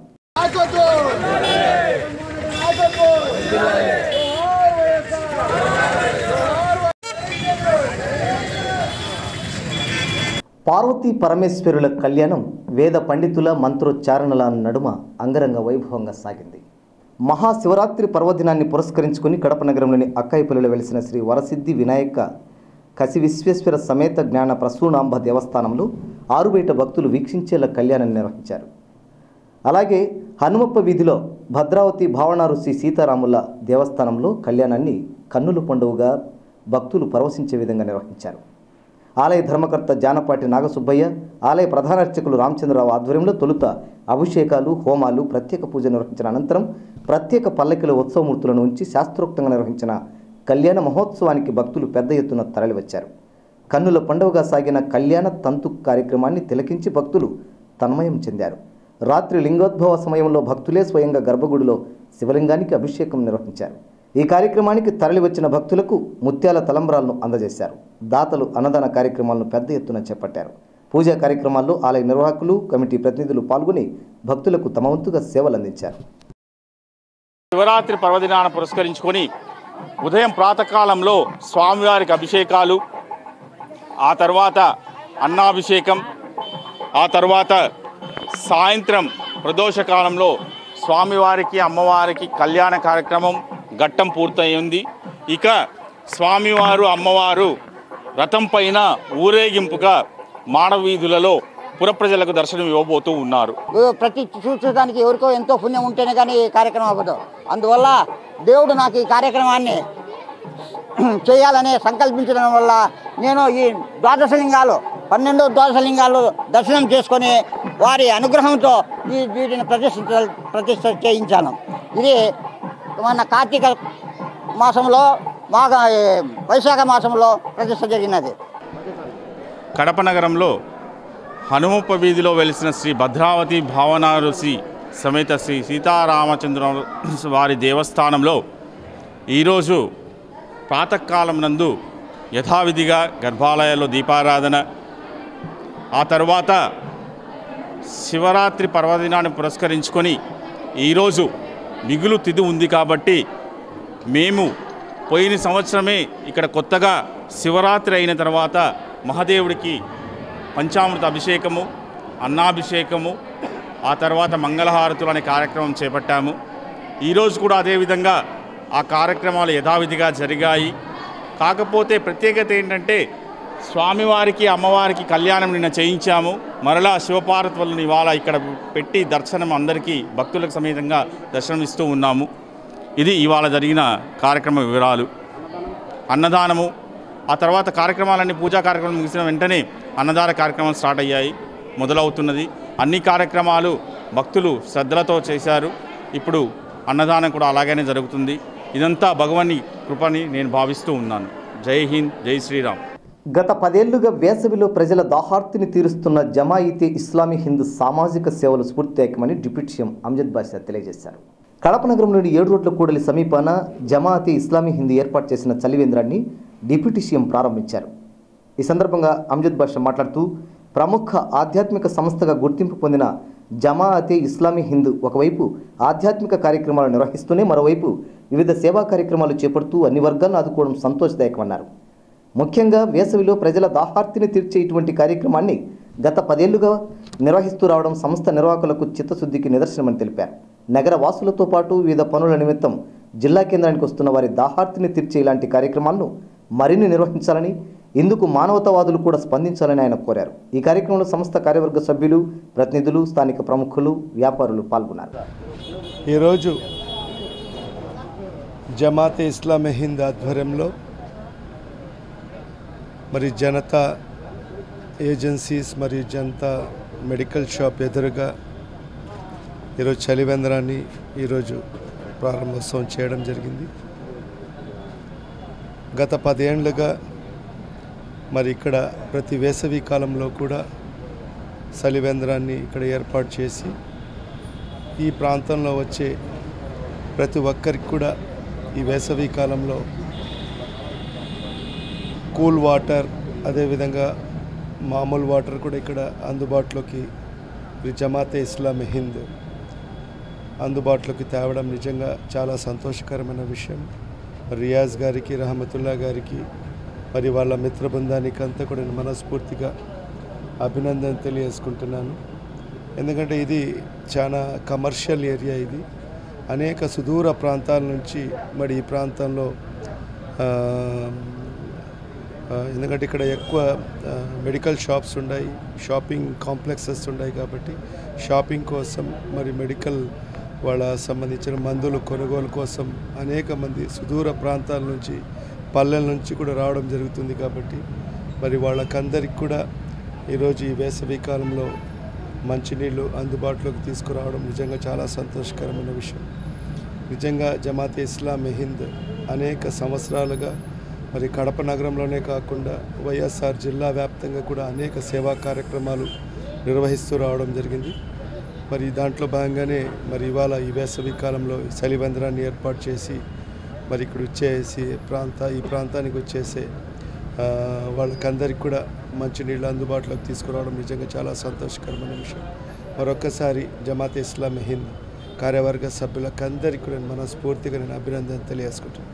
పార్వతీ పరమేశ్వరుల కళ్యాణం వేద పండితుల మంత్రోచ్చారణల నడుమ అంగరంగ వైభవంగా సాగింది మహాశివరాత్రి పర్వదినాన్ని పురస్కరించుకుని కడప నగరంలోని అక్కాయిపల్లిలో వెలిసిన శ్రీ వరసిద్ధి వినాయక కసి విశ్వేశ్వర సమేత జ్ఞాన ప్రసూనాంబ దేవస్థానంలో ఆరుబయట భక్తులు వీక్షించేలా కళ్యాణం నిర్వహించారు అలాగే హనుమప్ప వీధిలో భద్రావతి భావనారు శ్రీ సీతారాముల దేవస్థానంలో కళ్యాణాన్ని కన్నుల పండుగగా భక్తులు పరవశించే విధంగా నిర్వహించారు ఆలయ ధర్మకర్త జానపాటి నాగసుబ్బయ్య ఆలయ ప్రధాన అర్చకులు రామచంద్రరావు ఆధ్వర్యంలో తొలుత అభిషేకాలు హోమాలు ప్రత్యేక పూజ నిర్వహించిన అనంతరం ప్రత్యేక పల్లకిల ఉత్సవమూర్తులను ఉంచి శాస్త్రోక్తంగా నిర్వహించిన కళ్యాణ మహోత్సవానికి భక్తులు పెద్ద ఎత్తున తరలివచ్చారు కన్నుల పండుగగా సాగిన కళ్యాణ తంతు కార్యక్రమాన్ని తిలకించి భక్తులు తన్మయం చెందారు రాత్రి లింగోద్భవ సమయంలో భక్తులే స్వయంగా గర్భగుడిలో శివలింగానికి అభిషేకం నిర్వహించారు ఈ కార్యక్రమానికి తరలివచ్చిన భక్తులకు ముత్యాల తలంబ్రాలను అందజేశారు దాతలు అన్నదాన కార్యక్రమాలను పెద్ద ఎత్తున చేపట్టారు పూజా కార్యక్రమాల్లో ఆలయ నిర్వాహకులు కమిటీ ప్రతినిధులు పాల్గొని భక్తులకు తమ వంతుగా సేవలు అందించారు శివరాత్రి పర్వదినాన్ని పురస్కరించుకొని ఉదయం ప్రాతకాలంలో స్వామివారికి అభిషేకాలు ఆ తర్వాత అన్నాభిషేకం ఆ తర్వాత సాయంత్రం ప్రదోష కాలంలో స్వామివారికి అమ్మవారికి కళ్యాణ కార్యక్రమం ఘట్టం పూర్తయింది ఇక స్వామివారు అమ్మవారు రథం పైన ఊరేగింపుగా మానవీధులలో పురప్రజలకు దర్శనం ఇవ్వబోతూ ఉన్నారు ప్రతి చూసేదానికి ఎవరికో ఎంతో పుణ్యం ఉంటేనే కానీ ఈ కార్యక్రమం అవ్వదు అందువల్ల దేవుడు నాకు ఈ కార్యక్రమాన్ని చేయాలని సంకల్పించడం వల్ల నేను ఈ ద్వాదశలింగాలు పన్నెండు ద్వాదశలింగాలు దర్శనం చేసుకొని వారి అనుగ్రహంతో ఈ వీటిని ప్రతిష్ఠ ప్రతిష్ఠ చేయించాను ఇది మన కార్తీక మాసంలో మాఘ వైశాఖ మాసంలో ప్రతిష్ఠ జరిగినది కడప నగరంలో హనుమప్ప వీధిలో వెలిసిన శ్రీ భద్రావతి భావనారుసి సమేత శ్రీ సీతారామచంద్ర వారి దేవస్థానంలో ఈరోజు ప్రాతకాలం నందు యథావిధిగా గర్భాలయాల్లో దీపారాధన ఆ తర్వాత శివరాత్రి పర్వదినాన్ని పురస్కరించుకొని ఈరోజు మిగులు తిథి ఉంది కాబట్టి మేము పోయిన సంవత్సరమే ఇక్కడ కొత్తగా శివరాత్రి అయిన తర్వాత మహాదేవుడికి పంచామృత అభిషేకము అన్నాభిషేకము ఆ తర్వాత మంగళహారతులు అనే కార్యక్రమం చేపట్టాము ఈరోజు కూడా అదేవిధంగా ఆ కార్యక్రమాలు యథావిధిగా జరిగాయి కాకపోతే ప్రత్యేకత ఏంటంటే స్వామివారికి అమ్మవారికి కళ్యాణం నిన్న చేయించాము మరలా శివపార్వతులను ఇవాళ ఇక్కడ పెట్టి దర్శనం అందరికీ భక్తులకు సమేతంగా దర్శనం ఇస్తూ ఉన్నాము ఇది ఇవాళ జరిగిన కార్యక్రమ వివరాలు అన్నదానము ఆ తర్వాత కార్యక్రమాలన్నీ పూజా కార్యక్రమం ముగిసిన వెంటనే అన్నదాన కార్యక్రమాలు స్టార్ట్ అయ్యాయి మొదలవుతున్నది అన్ని కార్యక్రమాలు భక్తులు శ్రద్ధలతో చేశారు ఇప్పుడు అన్నదానం కూడా అలాగనే జరుగుతుంది ఇదంతా భగవాని కృపని నేను భావిస్తూ ఉన్నాను జై హింద్ జై శ్రీరామ్ గత పదేళ్లుగా వేసవిలో ప్రజల దాహార్తిని తీరుస్తున్న జమాయితే ఇస్లామీ హిందూ సామాజిక సేవలు స్ఫూర్తిదాయకమని డిప్యూటీ సీఎం అమ్జద్ బాషా తెలియజేశారు కడప నగరంలోని ఏడు రోడ్ల కూడలి సమీపాన జమాఅతే ఇస్లామీ హిందూ ఏర్పాటు చేసిన చలివేంద్రాన్ని డిప్యూటీ సీఎం ప్రారంభించారు ఈ సందర్భంగా అమ్జద్ బాషా మాట్లాడుతూ ప్రముఖ ఆధ్యాత్మిక సంస్థగా గుర్తింపు పొందిన జమాఅతే ఇస్లామీ హిందూ ఒకవైపు ఆధ్యాత్మిక కార్యక్రమాలు నిర్వహిస్తూనే మరోవైపు వివిధ సేవా కార్యక్రమాలు చేపడుతూ అన్ని వర్గాలను ఆదుకోవడం సంతోషదాయకమన్నారు ముఖ్యంగా వేసవిలో ప్రజల దాహార్తిని తీర్చే ఇటువంటి కార్యక్రమాన్ని గత పదేళ్లుగా నిర్వహిస్తూ రావడం సంస్థ నిర్వాహకులకు చిత్తశుద్ధికి నిదర్శనమని తెలిపారు నగర వాసులతో పాటు వివిధ పనుల నిమిత్తం జిల్లా కేంద్రానికి వస్తున్న వారి దాహార్తిని తీర్చే ఇలాంటి కార్యక్రమాలను మరిన్ని నిర్వహించాలని ఇందుకు మానవతావాదులు కూడా స్పందించాలని ఆయన కోరారు ఈ కార్యక్రమంలో సంస్థ కార్యవర్గ సభ్యులు ప్రతినిధులు స్థానిక ప్రముఖులు వ్యాపారులు పాల్గొన్నారు ఈరోజు జమాతే ఇస్లామే హింద్ ఆధ్వర్యంలో మరి జనతా ఏజెన్సీస్ మరియు జనతా మెడికల్ షాప్ ఎదురుగా ఈరోజు చలివేంద్రాన్ని ఈరోజు ప్రారంభోత్సవం చేయడం జరిగింది గత పదేండ్లుగా మరి ఇక్కడ ప్రతి వేసవి కాలంలో కూడా సలివేంద్రాన్ని ఇక్కడ ఏర్పాటు చేసి ఈ ప్రాంతంలో వచ్చే ప్రతి ఒక్కరికి కూడా ఈ వేసవి కాలంలో కూల్ వాటర్ అదేవిధంగా మామూలు వాటర్ కూడా ఇక్కడ అందుబాటులోకి ఈ జమాతే ఇస్లాం హింద్ అందుబాటులోకి తేవడం నిజంగా చాలా సంతోషకరమైన విషయం రియాజ్ గారికి రహమతుల్లా గారికి మరి వాళ్ళ మిత్ర బృందానికి అంతా కూడా నేను మనస్ఫూర్తిగా అభినందన తెలియజేసుకుంటున్నాను ఎందుకంటే ఇది చాలా కమర్షియల్ ఏరియా ఇది అనేక సుదూర ప్రాంతాల నుంచి మరి ఈ ప్రాంతంలో ఆ, ఆ, ఎందుకంటే ఇక్కడ ఎక్కువ ఆ, మెడికల్ షాప్స్ ఉన్నాయి షాపింగ్ కాంప్లెక్సెస్ ఉన్నాయి కాబట్టి షాపింగ్ కోసం మరి మెడికల్ వాళ్ళ సంబంధించిన మందులు కొనుగోలు కోసం అనేక మంది సుదూర ప్రాంతాల నుంచి పల్లెల నుంచి కూడా రావడం జరుగుతుంది కాబట్టి మరి వాళ్ళకందరికి కూడా ఈరోజు ఈ వేసవి కాలంలో మంచినీళ్ళు అందుబాటులోకి తీసుకురావడం నిజంగా చాలా సంతోషకరమైన విషయం నిజంగా జమాతే ఇస్లాం హింద్ అనేక సంవత్సరాలుగా మరి కడప నగరంలోనే కాకుండా వైఎస్ఆర్ జిల్లా వ్యాప్తంగా కూడా అనేక సేవా కార్యక్రమాలు నిర్వహిస్తూ రావడం జరిగింది మరి దాంట్లో భాగంగానే మరి ఇవాళ ఈ వేసవి కాలంలో ఈ చలిబందరాన్ని ఏర్పాటు చేసి మరి ఇక్కడ వచ్చేసి ప్రాంత ఈ ప్రాంతానికి వచ్చేసే ఆ, వాళ్ళకందరికి కూడా మంచినీళ్ళు అందుబాటులోకి తీసుకురావడం నిజంగా చాలా సంతోషకరమైన విషయం మరొక్కసారి జమాతే ఇస్లాం హింద్ కార్యవర్గ సభ్యులకందరికీ కూడా నేను మనస్ఫూర్తిగా నేను అభినందన తెలియజేసుకుంటున్నాను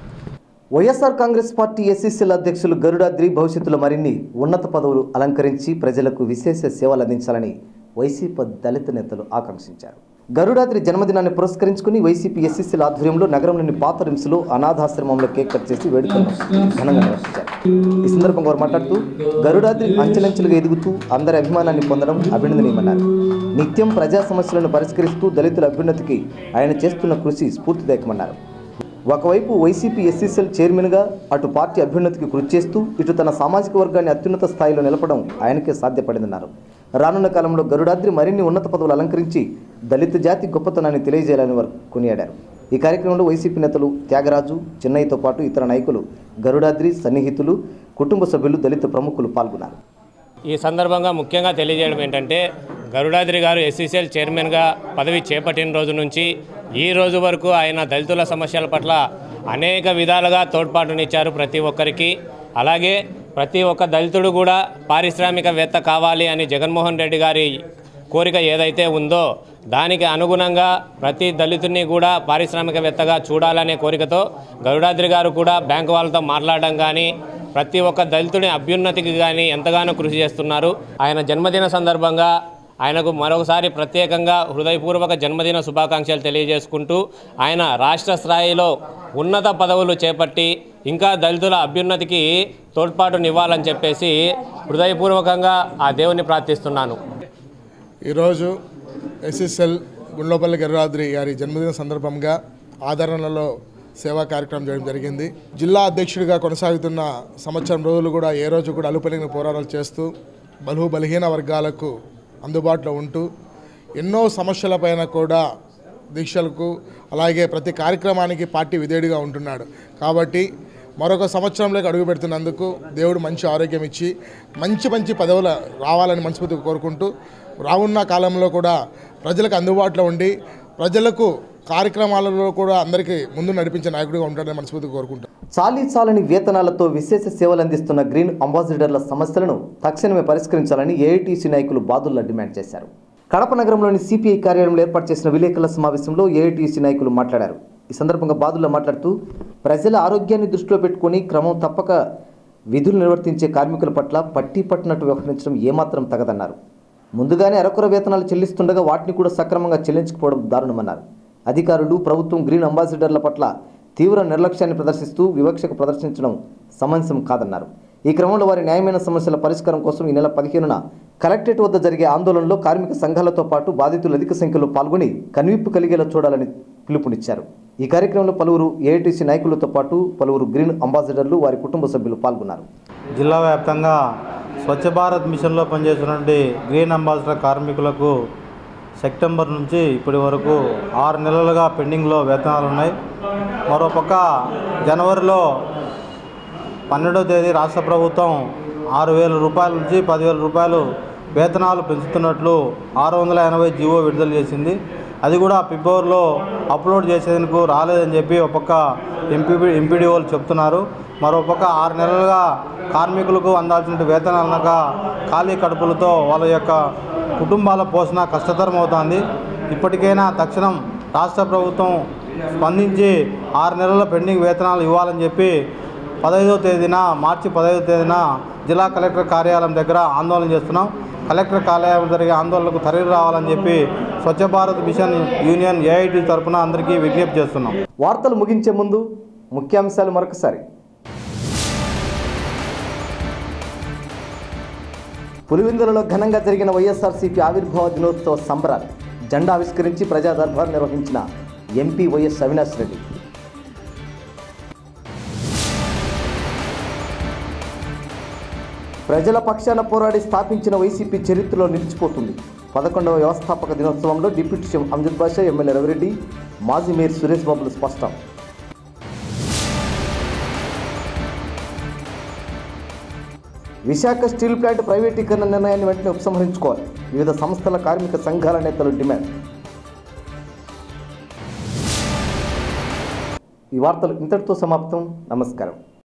వైఎస్ఆర్ కాంగ్రెస్ పార్టీ ఎస్సీసీల అధ్యక్షులు గరుడాద్రి భవిష్యత్తులో మరిన్ని ఉన్నత పదవులు అలంకరించి ప్రజలకు విశేష సేవలు అందించాలని వైసీపీ దళిత నేతలు ఆకాంక్షించారు గరుడాద్రి జన్మదినాన్ని పురస్కరించుకుని వైసీపీ ఎస్సీసీల ఆధ్వర్యంలో నగరంలోని పాత రిమ్స్లో అనాథాశ్రమంలో కేక్ కట్ చేసి వేడుకలను ఘనంగా నిర్వహించారు ఈ సందర్భంగా వారు మాట్లాడుతూ గరుడాద్రి అంచెలంచెలుగా ఎదుగుతూ అందరి అభిమానాన్ని పొందడం అభినందనీయమన్నారు నిత్యం ప్రజా సమస్యలను పరిష్కరిస్తూ దళితుల అభ్యున్నతికి ఆయన చేస్తున్న కృషి స్ఫూర్తిదాయకమన్నారు ఒకవైపు వైసీపీ ఎస్సీసీఎల్ చైర్మన్గా అటు పార్టీ అభ్యున్నతికి కృషి చేస్తూ ఇటు తన సామాజిక వర్గాన్ని అత్యున్నత స్థాయిలో నిలపడం ఆయనకే సాధ్యపడిందన్నారు రానున్న కాలంలో గరుడాద్రి మరిన్ని ఉన్నత పదవులు అలంకరించి దళిత జాతి గొప్పతనాన్ని తెలియజేయాలని వారు కొనియాడారు ఈ కార్యక్రమంలో వైసీపీ నేతలు త్యాగరాజు చెన్నైతో పాటు ఇతర నాయకులు గరుడాద్రి సన్నిహితులు కుటుంబ సభ్యులు దళిత ప్రముఖులు పాల్గొన్నారు ఈ సందర్భంగా ముఖ్యంగా తెలియజేయడం ఏంటంటే గరుడాద్రి గారు ఎస్సీసీఎల్ చైర్మన్గా పదవి చేపట్టిన రోజు నుంచి ఈ రోజు వరకు ఆయన దళితుల సమస్యల పట్ల అనేక విధాలుగా తోడ్పాటునిచ్చారు ప్రతి ఒక్కరికి అలాగే ప్రతి ఒక్క దళితుడు కూడా పారిశ్రామికవేత్త కావాలి అని జగన్మోహన్ రెడ్డి గారి కోరిక ఏదైతే ఉందో దానికి అనుగుణంగా ప్రతి దళితుడిని కూడా పారిశ్రామికవేత్తగా చూడాలనే కోరికతో గరుడాద్రి గారు కూడా బ్యాంకు వాళ్ళతో మాట్లాడడం కానీ ప్రతి ఒక్క దళితుడి అభ్యున్నతికి కానీ ఎంతగానో కృషి చేస్తున్నారు ఆయన జన్మదిన సందర్భంగా ఆయనకు మరొకసారి ప్రత్యేకంగా హృదయపూర్వక జన్మదిన శుభాకాంక్షలు తెలియజేసుకుంటూ ఆయన రాష్ట్ర స్థాయిలో ఉన్నత పదవులు చేపట్టి ఇంకా దళితుల అభ్యున్నతికి తోడ్పాటునివ్వాలని చెప్పేసి హృదయపూర్వకంగా ఆ దేవుని ప్రార్థిస్తున్నాను ఈరోజు ఎస్ఎస్ఎల్ గుండ్లోపల్లి గరురాద్రి గారి జన్మదిన సందర్భంగా ఆదరణలో సేవా కార్యక్రమం చేయడం జరిగింది జిల్లా అధ్యక్షుడిగా కొనసాగుతున్న సంవత్సరం రోజులు కూడా ఏ రోజు కూడా అలుపెలిగిన పోరాటాలు చేస్తూ బలుహు బలహీన వర్గాలకు అందుబాటులో ఉంటూ ఎన్నో సమస్యలపైన కూడా దీక్షలకు అలాగే ప్రతి కార్యక్రమానికి పార్టీ విధేయుడిగా ఉంటున్నాడు కాబట్టి మరొక సంవత్సరంలోకి అడుగు పెడుతున్నందుకు దేవుడు మంచి ఆరోగ్యం ఇచ్చి మంచి మంచి పదవులు రావాలని మనస్ఫూర్తిగా కోరుకుంటూ రానున్న కాలంలో కూడా ప్రజలకు అందుబాటులో ఉండి ప్రజలకు కార్యక్రమాలలో కూడా అందరికీ ముందు నడిపించే నాయకుడిగా ఉంటాడని మనస్ఫూర్తిగా కోరుకుంటాను చాలీ చాలని వేతనాలతో విశేష సేవలు అందిస్తున్న గ్రీన్ అంబాసిడర్ల సమస్యలను తక్షణమే పరిష్కరించాలని ఏఐటీసీ నాయకులు బాదుల్లా డిమాండ్ చేశారు కడప నగరంలోని సిపిఐ కార్యాలయంలో ఏర్పాటు చేసిన విలేకరుల సమావేశంలో ఏఐటీసీ నాయకులు మాట్లాడారు ఈ సందర్భంగా బాదుల్లా మాట్లాడుతూ ప్రజల ఆరోగ్యాన్ని దృష్టిలో పెట్టుకుని క్రమం తప్పక విధులు నిర్వర్తించే కార్మికుల పట్ల పట్టి పట్టినట్టు వ్యవహరించడం ఏమాత్రం తగదన్నారు ముందుగానే అరకొర వేతనాలు చెల్లిస్తుండగా వాటిని కూడా సక్రమంగా చెల్లించకపోవడం దారుణమన్నారు అధికారులు ప్రభుత్వం గ్రీన్ అంబాసిడర్ల పట్ల తీవ్ర నిర్లక్ష్యాన్ని ప్రదర్శిస్తూ వివక్షకు ప్రదర్శించడం సమంజసం కాదన్నారు ఈ క్రమంలో వారి న్యాయమైన సమస్యల పరిష్కారం కోసం ఈ నెల పదిహేనున కలెక్టరేట్ వద్ద జరిగే ఆందోళనలో కార్మిక సంఘాలతో పాటు బాధితులు అధిక సంఖ్యలో పాల్గొని కనువిప్పు కలిగేలా చూడాలని పిలుపునిచ్చారు ఈ కార్యక్రమంలో పలువురు ఏఐటీసీ నాయకులతో పాటు పలువురు గ్రీన్ అంబాసిడర్లు వారి కుటుంబ సభ్యులు పాల్గొన్నారు జిల్లా వ్యాప్తంగా స్వచ్ఛ భారత్ మిషన్లో పనిచేస్తున్నటువంటి గ్రీన్ అంబాసిడర్ కార్మికులకు సెప్టెంబర్ నుంచి ఇప్పటి వరకు ఆరు నెలలుగా పెండింగ్లో వేతనాలు ఉన్నాయి మరోపక్క జనవరిలో పన్నెండవ తేదీ రాష్ట్ర ప్రభుత్వం ఆరు వేల రూపాయల నుంచి పదివేల రూపాయలు వేతనాలు పెంచుతున్నట్లు ఆరు వందల ఎనభై జీవో విడుదల చేసింది అది కూడా ఫిబ్రవరిలో అప్లోడ్ చేసేందుకు రాలేదని చెప్పి ఒక పక్క ఎంపీ ఎంపీడీఓలు చెప్తున్నారు మరోపక్క ఆరు నెలలుగా కార్మికులకు అందాల్సిన వేతనాలు అనక ఖాళీ కడుపులతో వాళ్ళ యొక్క కుటుంబాల పోషణ కష్టతరం అవుతుంది ఇప్పటికైనా తక్షణం రాష్ట్ర ప్రభుత్వం స్పందించి ఆరు నెలల పెండింగ్ వేతనాలు ఇవ్వాలని చెప్పి పదహైదో తేదీన మార్చి పదహైదో తేదీన జిల్లా కలెక్టర్ కార్యాలయం దగ్గర ఆందోళన చేస్తున్నాం కలెక్టర్ కార్యాలయం జరిగే ఆందోళనకు తరలి రావాలని చెప్పి Swachh Bharat mission union AIT తరఫున అందరికీ విజ్ఞప్తి చేస్తున్నాం వార్తలు ముగించే ముందు ముఖ్యాంశాలు మరొకసారి పులివెందులలో ఘనంగా జరిగిన వైఎస్ఆర్సీపీ ఆవిర్భావ దినోత్సవ సంబరాలు జెండా ఆవిష్కరించి ప్రజా దర్బార్ నిర్వహించిన ఎంపీ వైఎస్ అవినాష్ రెడ్డి ప్రజల పక్షాన పోరాడి స్థాపించిన వైసీపీ చరిత్రలో నిలిచిపోతుంది పదకొండవ వ్యవస్థాపక దినోత్సవంలో deputy CM Amjad Basha MLA Ravi Reddy మాజీ మేయర్ సురేష్ బాబులు స్పష్టం విశాఖ స్టీల్ ప్లాంట్ ప్రైవేటీకరణ నిర్ణయాన్ని వెంటనే ఉపసంహరించుకోవాలి వివిధ సంస్థల కార్మిక సంఘాల నేతలు డిమాండ్ ఈ వార్తలు ఇంతటితో సమాప్తం నమస్కారం